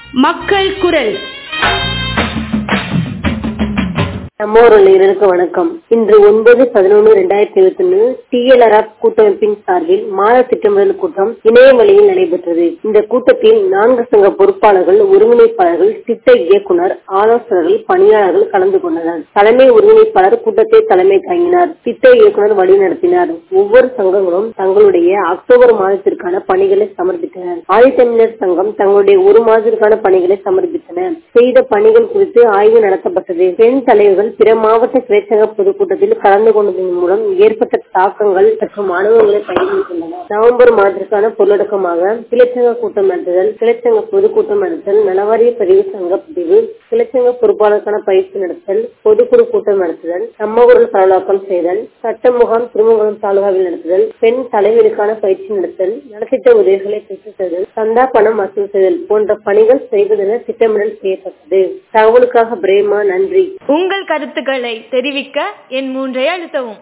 மக்கள் குரல் நம்மோர் நேயர்களுக்கு வணக்கம் இன்று ஒன்பது பதினொன்று இரண்டாயிரத்தி இருபத்தி ஒன்று டிஎல்ஆர்எஃப் கூட்டமைப்பின் சார்பில் மாத திட்டமிடல் கூட்டம் இணைய வழியில் நடைபெற்றது இந்த கூட்டத்தில் நான்கு சங்க பொறுப்பாளர்கள் ஒருங்கிணைப்பாளர்கள் திட்ட இயக்குனர் ஆலோசகர்கள் பணியாளர்கள் கலந்து கொண்டனர் தலைமை ஒருங்கிணைப்பாளர் கூட்டத்தை தலைமை தாங்கினார் திட்ட இயக்குனர் வழிநடத்தினார் ஒவ்வொரு சங்கங்களும் தங்களுடைய அக்டோபர் மாதத்திற்கான பணிகளை சமர்ப்பித்தனர் ஆதித்தமிழர் சங்கம் தங்களுடைய ஒரு மாதத்திற்கான பணிகளை சமர்ப்பித்தன செய்த பணிகள் குறித்து ஆய்வு நடத்தப்பட்டது பெண் தலைவர்கள் பிற மாவட்ட கிளைச்சங்க பொதுக்கூட்டத்தில் கலந்து கொண்டதன் மூலம் ஏற்பட்ட தாக்கங்கள் மற்றும் அனுபவங்களை பகிர்ந்து கொண்டனர் நவம்பர் மாதத்திற்கான பொருளடக்கமாக கிளைச்சங்க கூட்டம் நடத்துதல் கிளைச்சங்க பொதுக்கூட்டம் நடத்தல் நலவாரிய பதிவு சங்க பதிவு கிளைச்சங்க பொறுப்பாளருக்கான பயிற்சி நடத்தல் பொதுக்குழு கூட்டம் நடத்துதல் சம்மகுரல் பரவலாக்கம் செய்தல் சட்ட முகாம் திருமங்கலம் தாலுகாவில் நடத்துதல் பெண் தலைவருக்கான பயிற்சி நடத்தல் நலத்திட்ட உதவிகளை பெற்றுத்தல் சந்தா பணம் வசூல் செய்தல் போன்ற பணிகள் செய்வதென திட்டமிடல் செய்யப்பட்டது தகவலுக்காக பிரேமா நன்றி உங்கள் கருத்துக்களை தெரிவிக்க என் மூன்றை அழுத்தவும்